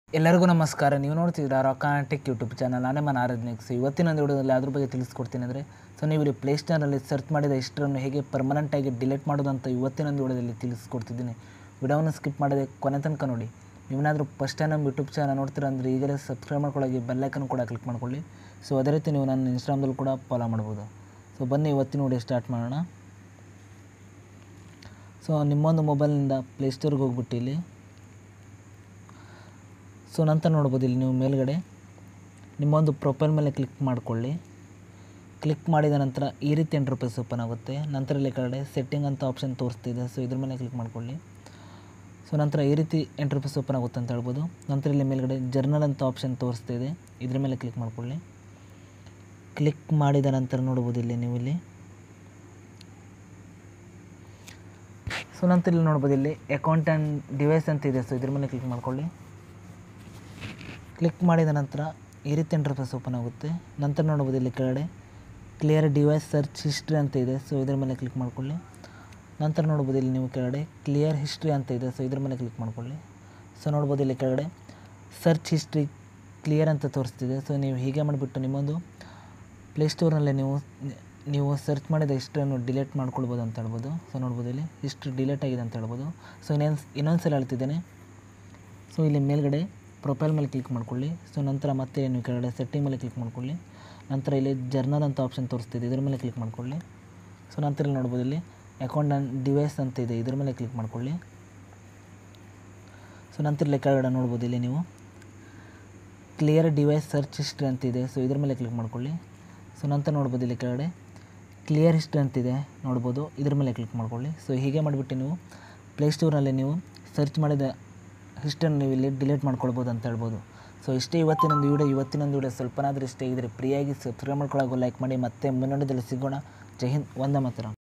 ಎಲ್ಲರಿಗೂ ನಮಸ್ಕಾರ ನೀವು ನೋಡ್ತಿದ್ದೀರಾ ರಾಕಾಂಟಿಕ್ ಯೂಟ್ಯೂಬ್ ಚಾನಲ್ ನಾನೇ ಮನ ಆರಾಧನೆಕ್ಸ್ ಇವತ್ತಿನ ಒಂದು ವಿಡಿಯೋದಲ್ಲಿ ಅದ್ರ ಬಗ್ಗೆ ತಿಳಿಸ್ಕೊಡ್ತೀನಿ ಅಂದರೆ ಸೊ ನೀವು ಇಲ್ಲಿ ಪ್ಲೇಸ್ಟೋರಲ್ಲಿ ಸರ್ಚ್ ಮಾಡಿದ ಇಷ್ಟರನ್ನು ಹೇಗೆ ಪರ್ಮನೆಂಟಾಗಿ ಡಿಲೀಟ್ ಮಾಡೋದು ಅಂತ ಇವತ್ತಿನ ಒಂದು ವಿಡಿಯೋದಲ್ಲಿ ತಿಳಿಸ್ಕೊಡ್ತಿದ್ದೀನಿ ವಿಡಿಯೋವನ್ನು ಸ್ಕಿಪ್ ಮಾಡದೆ ಕೊನೆ ತನಕ ನೋಡಿ ನೀವೇನಾದರೂ ಫಸ್ಟ್ ಟೈಮ್ ನಮ್ಮ ಯೂಟ್ಯೂಬ್ ಚಾನಲ್ ನೋಡ್ತೀರಾ ಅಂದರೆ ಈಗಲೇ ಸಬ್ಸ್ಕ್ರೈಬ್ ಮಾಡ್ಕೊಳ್ಳೋಗಿ ಬೆಲ್ಲೈಕನ್ ಕೂಡ ಕ್ಲಿಕ್ ಮಾಡ್ಕೊಳ್ಳಿ ಸೊ ಅದೇ ರೀತಿ ನೀವು ನನ್ನ ಇನ್ಸ್ಟಾಗ್ರಾಮ್ದಲ್ಲಿ ಕೂಡ ಫಾಲೋ ಮಾಡ್ಬೋದು ಸೊ ಬನ್ನಿ ಇವತ್ತಿನ ವಿಡಿಯೋ ಸ್ಟಾರ್ಟ್ ಮಾಡೋಣ ಸೊ ನಿಮ್ಮೊಂದು ಮೊಬೈಲ್ನಿಂದ ಪ್ಲೇಸ್ಟೋರ್ಗೆ ಹೋಗ್ಬಿಟ್ಟು ಇಲ್ಲಿ ಸೊ ನಂತರ ನೋಡ್ಬೋದು ಇಲ್ಲಿ ನೀವು ಮೇಲ್ಗಡೆ ನಿಮ್ಮೊಂದು ಪ್ರೊಫೈಲ್ ಮೇಲೆ ಕ್ಲಿಕ್ ಮಾಡಿಕೊಳ್ಳಿ ಕ್ಲಿಕ್ ಮಾಡಿದ ನಂತರ ಈ ರೀತಿ ಎಂಟ್ರಪ್ರೈಸ್ ಓಪನ್ ಆಗುತ್ತೆ ನಂತರ ಇಲ್ಲಿ ಕೆಳಗಡೆ ಸೆಟ್ಟಿಂಗ್ ಅಂತ ಆಪ್ಷನ್ ತೋರಿಸ್ತಿದೆ ಸೊ ಇದ್ರ ಮೇಲೆ ಕ್ಲಿಕ್ ಮಾಡ್ಕೊಳ್ಳಿ ಸೊ ನಂತರ ಈ ರೀತಿ ಎಂಟ್ರಪ್ರೈಸ್ ಓಪನ್ ಆಗುತ್ತೆ ಅಂತ ಹೇಳ್ಬೋದು ನಂತರ ಇಲ್ಲಿ ಮೇಲ್ಗಡೆ ಜರ್ನಲ್ ಅಂತ ಆಪ್ಷನ್ ತೋರಿಸ್ತಿದೆ ಇದ್ರ ಮೇಲೆ ಕ್ಲಿಕ್ ಮಾಡ್ಕೊಳ್ಳಿ ಕ್ಲಿಕ್ ಮಾಡಿದ ನಂತರ ನೋಡ್ಬೋದು ಇಲ್ಲಿ ನೀವು ಇಲ್ಲಿ ಸೊ ನಂತರ ಇಲ್ಲಿ ನೋಡ್ಬೋದು ಇಲ್ಲಿ ಅಕೌಂಟ್ ಆ್ಯಂಡ್ ಡಿವೈಸ್ ಅಂತ ಇದೆ ಸೊ ಇದ್ರ ಮೇಲೆ ಕ್ಲಿಕ್ ಮಾಡ್ಕೊಳ್ಳಿ ಕ್ಲಿಕ್ ಮಾಡಿದ ನಂತರ ಈ ರೀತಿ ಇಂಟರ್ಫೇಸ್ ಓಪನ್ ಆಗುತ್ತೆ ನಂತರ ನೋಡ್ಬೋದು ಇಲ್ಲಿ ಕೆಳಗಡೆ ಕ್ಲಿಯರ್ ಡಿವೈಸ್ ಸರ್ಚ್ ಹಿಸ್ಟ್ರಿ ಅಂತ ಇದೆ ಸೊ ಇದ್ರ ಮೇಲೆ ಕ್ಲಿಕ್ ಮಾಡ್ಕೊಳ್ಳಿ ನಂತರ ನೋಡ್ಬೋದು ಇಲ್ಲಿ ನೀವು ಕೆಳಗಡೆ ಕ್ಲಿಯರ್ ಹಿಸ್ಟ್ರಿ ಅಂತ ಇದೆ ಸೊ ಇದ್ರ ಮೇಲೆ ಕ್ಲಿಕ್ ಮಾಡ್ಕೊಳ್ಳಿ ಸೊ ನೋಡ್ಬೋದು ಇಲ್ಲಿ ಕೆಳಗಡೆ ಸರ್ಚ್ ಹಿಸ್ಟ್ರಿ ಕ್ಲಿಯರ್ ಅಂತ ತೋರಿಸ್ತಿದೆ ಸೊ ನೀವು ಹೀಗೆ ಮಾಡಿಬಿಟ್ಟು ನಿಮ್ಮೊಂದು ಪ್ಲೇಸ್ಟೋರ್ನಲ್ಲೇ ನೀವು ನೀವು ಸರ್ಚ್ ಮಾಡಿದ ಹಿಸ್ಟ್ರಿಯನ್ನು ಡಿಲೀಟ್ ಮಾಡ್ಕೊಳ್ಬೋದು ಅಂತ ಹೇಳ್ಬೋದು ಸೊ ನೋಡ್ಬೋದು ಇಲ್ಲಿ ಹಿಸ್ಟ್ರಿ ಡಿಲೀಟ್ ಆಗಿದೆ ಅಂತ ಹೇಳ್ಬೋದು ಸೊ ಇನ್ನೊಂದು ಇನ್ನೊಂದು ಸಲ ಹೇಳ್ತಿದ್ದೇನೆ ಸೊ ಇಲ್ಲಿ ಮೇಲ್ಗಡೆ ಪ್ರೊಫೈಲ್ ಮೇಲೆ ಕ್ಲಿಕ್ ಮಾಡ್ಕೊಳ್ಳಿ ಸೊ ನಂತರ ಮತ್ತೆ ನೀವು ಕೆಳಗಡೆ ಸೆಟ್ಟಿಂಗ್ ಮೇಲೆ ಕ್ಲಿಕ್ ಮಾಡ್ಕೊಳ್ಳಿ ನಂತರ ಇಲ್ಲಿ ಜರ್ನಲ್ ಅಂತ ಆಪ್ಷನ್ ತೋರಿಸ್ತಿದೆ ಇದ್ರ ಮೇಲೆ ಕ್ಲಿಕ್ ಮಾಡ್ಕೊಳ್ಳಿ ಸೊ ನಂತರ ಇಲ್ಲಿ ನೋಡ್ಬೋದು ಇಲ್ಲಿ ಅಕೌಂಟ್ ಆ್ಯಂಡ್ ಡಿವೈಸ್ ಅಂತ ಇದೆ ಇದ್ರ ಮೇಲೆ ಕ್ಲಿಕ್ ಮಾಡ್ಕೊಳ್ಳಿ ಸೊ ನಂತರ ಇಲ್ಲಿ ಕೆಳಗಡೆ ನೋಡ್ಬೋದು ಇಲ್ಲಿ ನೀವು ಕ್ಲಿಯರ್ ಡಿವೈಸ್ ಸರ್ಚ್ ಹಿಸ್ಟ್ರಿ ಅಂತ ಇದೆ ಸೊ ಇದ್ರ ಮೇಲೆ ಕ್ಲಿಕ್ ಮಾಡ್ಕೊಳ್ಳಿ ಸೊ ನಂತರ ನೋಡ್ಬೋದು ಇಲ್ಲಿ ಕೆಳಗಡೆ ಕ್ಲಿಯರ್ ಹಿಸ್ಟ್ರಿ ಅಂತಿದೆ ನೋಡ್ಬೋದು ಇದ್ರ ಮೇಲೆ ಕ್ಲಿಕ್ ಮಾಡ್ಕೊಳ್ಳಿ ಸೊ ಹೀಗೆ ಮಾಡಿಬಿಟ್ಟು ನೀವು ಪ್ಲೇಸ್ಟೋರ್ನಲ್ಲಿ ನೀವು ಸರ್ಚ್ ಮಾಡಿದ ಹಿಸ್ಟ್ರಿಯನ್ನು ನೀವು ಇಲ್ಲಿ ಡಿಲೀಟ್ ಮಾಡ್ಕೊಳ್ಬೋದು ಅಂತ ಹೇಳ್ಬೋದು ಸೊ ಇಷ್ಟೇ ಇವತ್ತಿನೊಂದು ವೀಡಿಯೋ ಇವತ್ತಿನೊಂದು ವೀಡಿಯೋ ಸ್ವಲ್ಪನಾದರೂ ಇಷ್ಟೇ ಇದ್ದರೆ ಫ್ರೀಯಾಗಿ ಸಬ್ಸ್ಕ್ರೈಬ್ ಮಾಡ್ಕೊಳ್ಳೋಕೆ ಲೈಕ್ ಮಾಡಿ ಮತ್ತೆ ಮುನ್ನಡೆದಲ್ಲಿ ಸಿಗೋಣ ಜೈ ಹಿಂದ್ ವಂದೇ ಮಾತರಂ